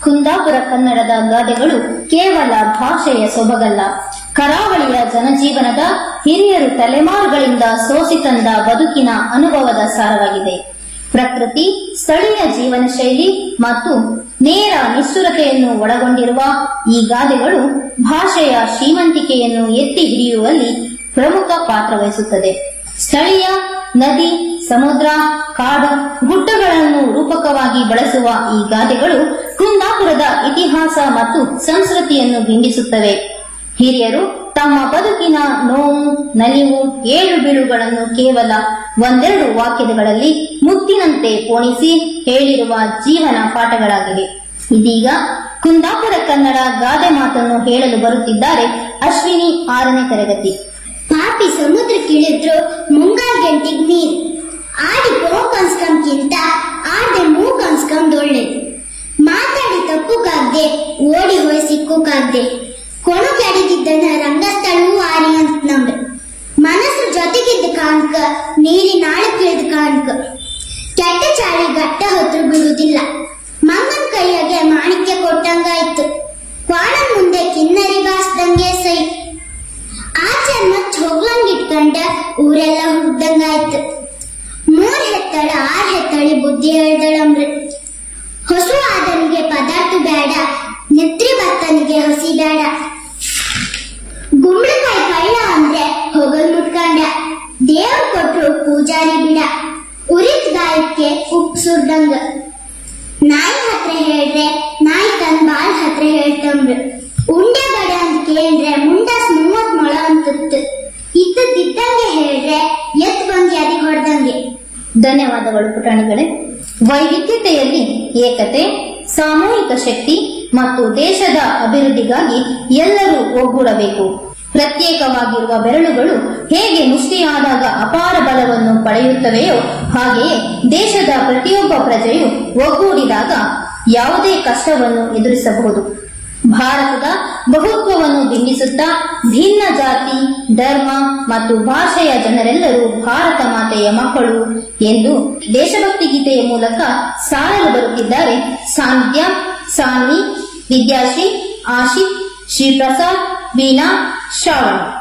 ಕುಂದಾಪುರ ಕನ್ನಡದ ಗಾದೆಗಳು ಕೇವಲ ಭಾಷೆಯ ಸೊಬಗಲ್ಲ ಕರಾವಳಿಯ ಜನಜೀವನದ ಹಿರಿಯರು ತಲೆಮಾರುಗಳಿಂದ ಸೋಸಿ ತಂದ ಬದುಕಿನ ಅನುಭವದ ಸಾರವಾಗಿದೆ ಪ್ರಕೃತಿ ಸ್ಥಳೀಯ ಜೀವನ ಶೈಲಿ ಮತ್ತು ನೇರ ನಿಷ್ಠುರತೆಯನ್ನು ಒಳಗೊಂಡಿರುವ ಈ ಗಾದೆಗಳು ಭಾಷೆಯ ಶ್ರೀಮಂತಿಕೆಯನ್ನು ಎತ್ತಿ ಹಿಡಿಯುವಲ್ಲಿ ಪ್ರಮುಖ ಪಾತ್ರ ವಹಿಸುತ್ತದೆ ಸ್ಥಳೀಯ ನದಿ ಸಮುದ್ರ ಕಾಡು ಗುಡ್ಡಗಳನ್ನು ರೂಪಕವಾಗಿ ಬಳಸುವ ಈ ಗಾದೆಗಳು ಕುಂದಾಪುರದ ಇತಿಹಾಸ ಮತ್ತು ಸಂಸ್ಕೃತಿಯನ್ನು ಬಿಂಬಿಸುತ್ತವೆ ಹಿರಿಯರು ತಮ್ಮ ಬದುಕಿನ ನೋವು ನಲಿವು ಏಳು ಬೀಳುಗಳನ್ನು ಕೇವಲ ಒಂದೆರಡು ವಾಕ್ಯಗಳಲ್ಲಿ ಮುತ್ತಿನಂತೆ ಪೋಣಿಸಿ ಹೇಳಿರುವ ಜೀವನ ಪಾಠಗಳಾಗಿವೆ ಇದೀಗ ಕುಂದಾಪುರ ಕನ್ನಡ ಗಾದೆ ಮಾತನ್ನು ಹೇಳಲು ಬರುತ್ತಿದ್ದಾರೆ ಅಶ್ವಿನಿ ಆರನೇ ತರಗತಿ ಪಾಪಿ ಸಮುದ್ರಕ್ಕಿಳಿದ್ರು ಮುಂಗಾಲ್ ಗಂಟಿಗ್ ನೀರ್ ಆಡಿ ಪೋಕ್ ಅನ್ಸ್ಕಂಕಿಂತ ಆಡ್ದೆ ಮೂಗ್ ಅನ್ಸ್ಕಂದ್ ಒಳ್ಳೇದು ಮಾತಾಡಿ ತಪ್ಪುಕಾಗ್ದೆ ಓಡಿ ಹೋಯ್ ಸಿಕ್ಕುಕಾಗ್ದೆ ಕೊಣಗಾಡಿದ್ದನ್ನ ರಂಗಸ್ಥಳವೂ ಆರಿ ಅಂತ ನಂಬೆ ಮನಸ್ಸು ಜೊತೆಗಿದ್ದ ಕಾಣ್ಕ ನೀಲಿ ನಾಳೆ ತಿಳಿದ ಕಾಣ್ಕ ಕೆಟ್ಟ ಚಾಳಿ ಗಟ್ಟ ಹೊತ್ತು ಬಿಡುವುದಿಲ್ಲ ಮಂಗನ್ ಕೈಯಾಗೆ ಮಾಣಿಕ್ಯ ಕೊಟ್ಟಂಗಾಯ್ತು ಕ್ವಾಣ ಮುಂದೆ ಕಿನ್ನರಿ ಬಾಸ್ದಂಗೆ ಸೈ ಆಚರ್ನ ಹೋಗ್ಲಂಗಿಟ್ಕೊಂಡ ಊರೆಲ್ಲ ಹುಡ್ದಂಗಾಯ್ತು ಮೂರ್ ಹೆತ್ತಳ ಆರ್ ಹೆತ್ತಳಿ ಬುದ್ಧಿ ಹೇಳ್ದಳಂಬ್ರ ಹೊಸು ಆದನಿಗೆ ಪದಾರ್ಥ ಬೇಡ ನೆತ್ರಿ ಭತ್ತನಿಗೆ ಹಸಿ ಬೇಡ ಗುಂಬಳಕಾಯಿ ಕಳ್ಳ ಅಂದ್ರೆ ಹೊಗಲ್ ಮುಟ್ಕಂಡ ದೇವ್ರ ಕೊಟ್ರು ಪೂಜಾರಿ ಬಿಡ ಉರಿತ್ ಗಾಯಕ್ಕೆ ಉಪ್ಪು ಸುರ್ದಂಗ ನಾಯಿ ಹತ್ರ ಹೇಳ್ರೆ ನಾಯಿ ತನ್ ಬಾಲ್ ಹತ್ರ ಹೇಳ್ತಂಬ್ರು ಉಂಡೆ ಬಡ ಅಂತ ಕೇಳ್ರೆ ಮುಂಡಾಸ್ ಮೂವತ್ ಮೊಳ ಅಂತಿತ್ತು ಇದ್ದದ್ದಿದ್ದಂಗೆ ಹೇಳ್ರೆ ಎತ್ ಬಂಗಿ ಅದಿಗೆ ಹೊಡ್ದಂಗೆ ಧನ್ಯವಾದಗಳು ಪುಟಾಣಿಗಳೇ ವೈವಿಧ್ಯತೆಯಲ್ಲಿ ಏಕತೆ ಸಾಮೂಹಿಕ ಶಕ್ತಿ ಮತ್ತು ದೇಶದ ಅಭಿವೃದ್ಧಿಗಾಗಿ ಎಲ್ಲರೂ ಒಗ್ಗೂಡಬೇಕು ಪ್ರತ್ಯೇಕವಾಗಿರುವ ಬೆರಳುಗಳು ಹೇಗೆ ಮುಷ್ಟಿಯಾದಾಗ ಅಪಾರ ಬಲವನ್ನು ಪಡೆಯುತ್ತವೆಯೋ ಹಾಗೆಯೇ ದೇಶದ ಪ್ರತಿಯೊಬ್ಬ ಪ್ರಜೆಯು ಒಗ್ಗೂಡಿದಾಗ ಯಾವುದೇ ಕಷ್ಟವನ್ನು ಎದುರಿಸಬಹುದು ಭಾರತದ ಬಹುತ್ವವನ್ನು ಬಿಂಬಿಸುತ್ತಾ ಭಿನ್ನ ಜಾತಿ ಧರ್ಮ ಮತ್ತು ಭಾಷೆಯ ಜನರೆಲ್ಲರೂ ಭಾರತ ಮಾತೆಯ ಮಕ್ಕಳು ಎಂದು ದೇಶಭಕ್ತಿ ಗೀತೆಯ ಮೂಲಕ ಸಾರಲು ಬರುತ್ತಿದ್ದಾರೆ ಸಾಂಧ್ಯ ಸಾನ್ವಿ ವಿದ್ಯಾಶ್ರೀ ಆಶಿಕ್ ಶ್ರೀಪ್ರಸಾದ್ ವೀಣಾ ಶ್ರಾವಣ್